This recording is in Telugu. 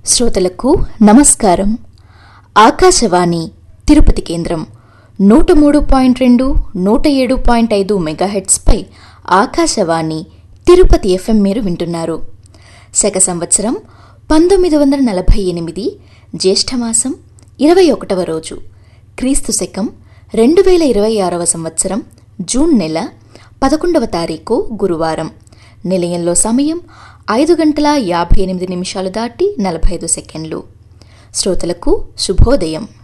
శ్రోతలకు నమస్కారం ఆకాశవాణి తిరుపతి కేంద్రం నూట మూడు పాయింట్ రెండు నూట ఏడు పాయింట్ ఐదు మెగాహెట్స్పై ఆకాశవాణి తిరుపతి ఎఫ్ఎం మీరు వింటున్నారు శక సంవత్సరం పంతొమ్మిది వందల నలభై ఎనిమిది జ్యేష్ఠమాసం ఇరవై ఒకటవ రోజు క్రీస్తు శకం రెండు వేల ఇరవై ఆరవ సంవత్సరం జూన్ నెల పదకొండవ తారీఖు గురువారం నిలయంలో సమయం ఐదు గంటల యాభై ఎనిమిది నిమిషాలు దాటి నలభై ఐదు సెకండ్లు శ్రోతలకు శుభోదయం